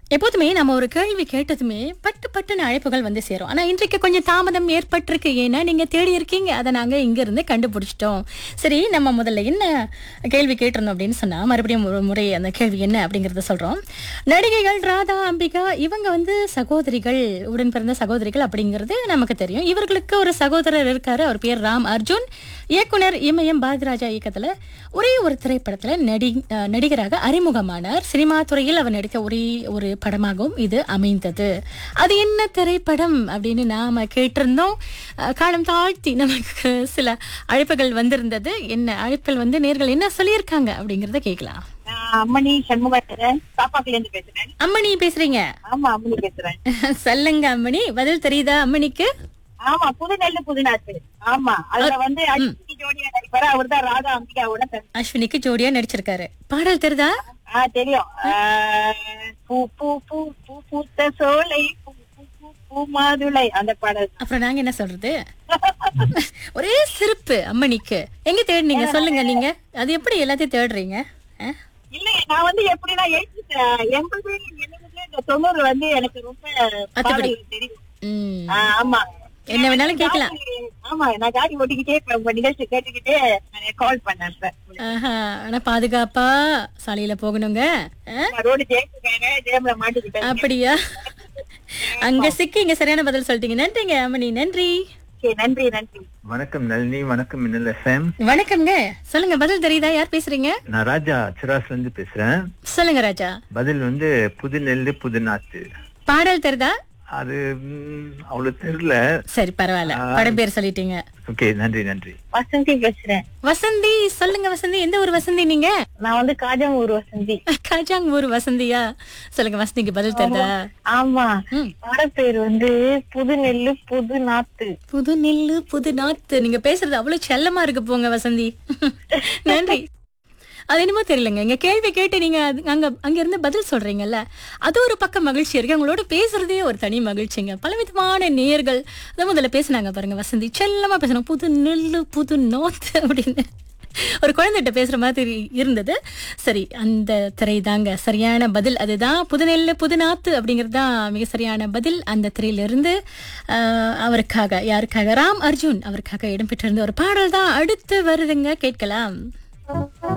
எப்போதுமே நம்ம ஒரு கேள்வி கேட்டதுமே பட்டு பட்டுன்னு அழைப்புகள் வந்து சேரும் ஆனா இன்றைக்கு கொஞ்சம் தாமதம் ஏற்பட்டிருக்கு ஏன்னா நீங்க தேடி இருக்கீங்க அதை நாங்க இங்க இருந்து கண்டுபிடிச்சிட்டோம் சரி நம்ம முதல்ல என்ன கேள்வி கேட்டிருந்தோம் அப்படின்னு சொன்னா மறுபடியும் ஒரு முறை அந்த கேள்வி என்ன அப்படிங்கறத சொல்றோம் நடிகைகள் ராதா அம்பிகா இவங்க வந்து சகோதரிகள் உடன் பிறந்த சகோதரிகள் அப்படிங்கிறது நமக்கு தெரியும் இவர்களுக்கு ஒரு சகோதரர் இருக்காரு அவர் பேர் ராம் அர்ஜுன் இயக்குனர் இமயம் பாக்யராஜா இயக்கத்துல ஒரே ஒரு திரைப்படத்துல நடி அஹ் நடிகராக அறிமுகமானார் சினிமா துறையில் அவர் நடித்த ஒரே ஒரு படமாகவும் இது அமைந்தது அது என்ன திரைப்படம் அப்படின்னு நாம கேட்டிருந்தோம் அஹ் காலம் தாழ்த்தி நமக்கு சில அழைப்புகள் வந்திருந்தது என்ன அழைப்பில் வந்து நேர்கள் என்ன சொல்லியிருக்காங்க அப்படிங்கறத கேட்கலாம் நான் அம்மணி சண்முகன் பாப்பாக்குல இருந்து பேசுறேன் அம்மணி பேசுறீங்க ஆமா அம்மணி பேசுறேன் சொல்லுங்க அம்மணி பதில் தெரியுதா அம்மணிக்கு ஆமா புது நெல்லு புது நாட்டு ஆமா அதுல வந்து அஜித் ஜோடியா நடிப்பாரு அவர் தான் ராதா அம்பிகாவோட தம்பி. அஸ்வினிக்கு ஜோடியா நடிச்சிருக்காரு பாடல் தெரியுதா ஆ தெரியும் ஆ, பூ பூ பூ பூ பூத்த சோலை பூ பூ பூ பூ மாதுளை அந்த பாடல் அப்புறம் நாங்க என்ன சொல்றது ஒரே சிரிப்பு அம்மணிக்கு எங்க தேடுனீங்க சொல்லுங்க நீங்க அது எப்படி எல்லாத்தையும் தேடுறீங்க ஆ? இல்ல நான் வந்து எப்படின்னா எயிட்டி எண்பது எழுபது இந்த தொண்ணூறு வந்து எனக்கு ரொம்ப மத்தபடி. பாடல் தெரியும் ம். ஆ, ஆமா என்ன வேணாலும் கேட்கலாம் ஆமா நான் காடி ஓட்டிக்கிட்டே இப்ப உங்க நிகழ்ச்சி கேட்டுக்கிட்டே கால் பண்ணேன் இப்ப ஆஹா, ஆனா பாதுகாப்பா சாலையில போகணுங்க ஆ? ரோடு ஜெயிச்சுக்காங்க ஜெயம்ல மாட்டிக்கிட்டேன் அப்படியா அங்க சிக்கி இங்க சரியான பதில் சொல்லிட்டீங்க நன்றிங்க அம்மணி நன்றி Okay, நன்றி நன்றி வணக்கம் நளினி வணக்கம் மின்னல் எஃப்எம் வணக்கம்ங்க சொல்லுங்க பதில் தெரியுதா யார் பேசுறீங்க நான் ராஜா சிராஸ்ல இருந்து பேசுறேன் சொல்லுங்க ராஜா பதில் வந்து புது நெல்லு புது நாத்து பாடல் தெரியுதா அது ம், அவ்வளவு தெரியல சரி பரவாயில்ல படம் பேர் சொல்லிட்டீங்க ஓகே நன்றி நன்றி வசந்தி பேசுறேன் வசந்தி சொல்லுங்க வசந்தி எந்த ஒரு வசந்தி நீங்க நான் வந்து காஜாமூர் வசந்தி காஜாங் ஊர் வசந்தியா சொல்லுங்க வசந்திக்கு பதில் தெரியுதா ஆமா ம். பட பேர் வந்து புது நெல்லு புது நாத்து புது நெல்லு புது நாத்து நீங்க பேசுறது அவ்வளவு செல்லமா இருக்கு போங்க வசந்தி நன்றி அது என்னமோ தெரியலங்க இங்க கேள்வி கேட்டு நீங்க அது- அங்க அங்க இருந்து பதில் சொல்றீங்கல்ல அது ஒரு பக்கம் மகிழ்ச்சி இருக்கு உங்களோட பேசுறதே ஒரு தனி மகிழ்ச்சிங்க பலவிதமான நேயர்கள் அதான் முதல்ல பேசுனாங்க பாருங்க வசந்தி செல்லமா பேசுனாங்க புது நெல்லு புது நாத்து அப்படின்னு ஒரு குழந்தைகிட்ட பேசுற மாதிரி இருந்தது சரி அந்த திரை தாங்க சரியான பதில் அதுதான் புதுநெல்லு புதுநாத்து அப்படிங்கிறது தான் மிக சரியான பதில் அந்த திரையிலிருந்து ஆஹ், அவருக்காக யாருக்காக ராம் அர்ஜுன் அவருக்காக இடம்பெற்றிருந்த ஒரு பாடல் தான் அடுத்து வருதுங்க கேட்கலாம்